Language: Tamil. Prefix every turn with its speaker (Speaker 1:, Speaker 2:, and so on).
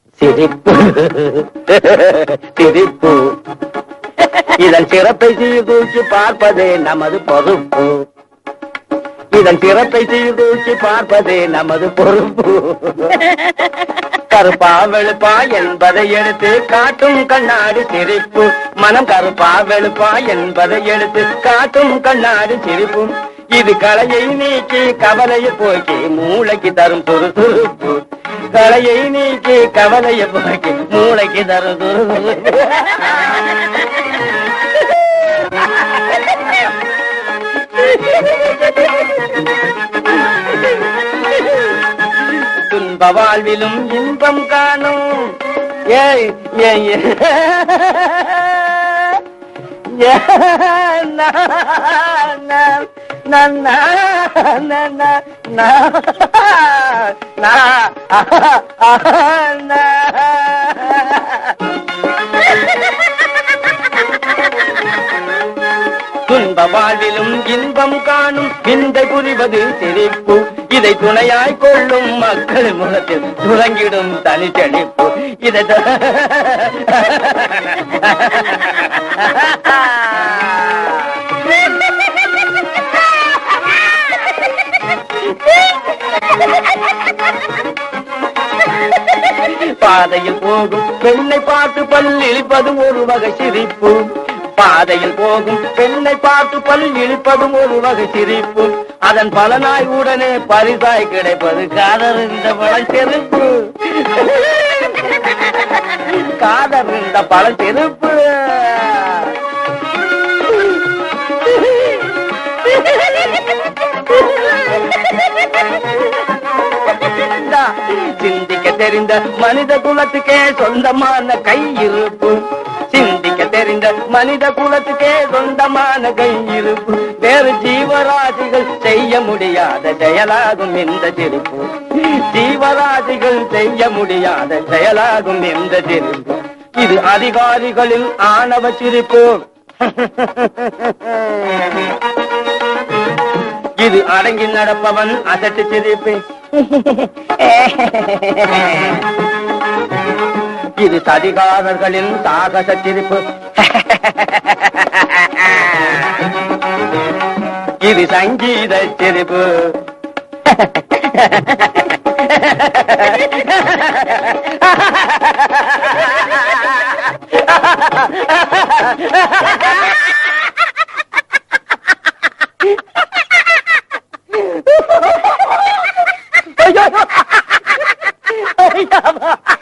Speaker 1: சிரிப்பு சிரிப்பு இதன் சிறப்பை சீர்தூக்கி பார்ப்பதே நமது பொறுப்பு இதன் சிறப்பை சீர்தூக்கி பார்ப்பதே நமது பொறுப்பு கருப்பா வெளுப்பா என்பதை எடுத்து காட்டும் கண்ணாடி சிரிப்பு மனம் கருப்பா வெளுப்பா என்பதை எடுத்து காட்டும் கண்ணாடி சிரிப்பு இது கலையை நீக்கி கவலையை போக்கி மூளைக்கு தரும் துருதுருப்பு கலையை நீக்கி கவலையை போக்கி மூளைக்கு தரும் துருதுருப்பு துன்ப வாழ்விலும் இன்பம் காணும் ஏய் ஏய் ஏய். ஏ, நா, நா, நா, நா, நா, நா, நா, நா, ஆஹா, ஆஹா, நா. துன்ப வாழ்விலும் இன்பம் காணும் விந்தை புரிவது சிரிப்பு இதை துணையாய் கொள்ளும் மக்கள் முகத்தில் துறங்கிடும் தனி செழிப்பு இதை த- பாதையில் போகும் பெண்ணை பார்த்து பல் இழிப்பதும் ஒரு வகை சிரிப்பு பாதையில் போகும் பெண்ணை பார்த்து பல் இழிப்பதும் ஒரு வகை சிரிப்பு அதன் பலனாய் உடனே பரிசாய் கிடைப்பது காதல் இந்த பல செருப்பு காதல் இந்த பல செருப்பு இந்தா, சிந்திக்க தெரிந்த மனித குலத்துக்கே சொந்தமான கை இருப்பு சிந்திக்க தெரிந்த மனித குலத்துக்கே சொந்தமான கை இருப்பு வேறு ஜீவராசிகள் செய்ய முடியாத செயலாகும் இந்த சிரிப்பு ஜீவராசிகள் செய்ய முடியாத செயலாகும் இந்த சிரிப்பு இது அதிகாரிகளில் ஆணவ சிரிப்பு இது அடங்கி நடப்பவன் அசட்டு சிரிப்பு இது சதிகாரர்களின் சாகச சிரிப்பு இது சங்கீத சிரிப்பு ஐயோ! ஐயோ!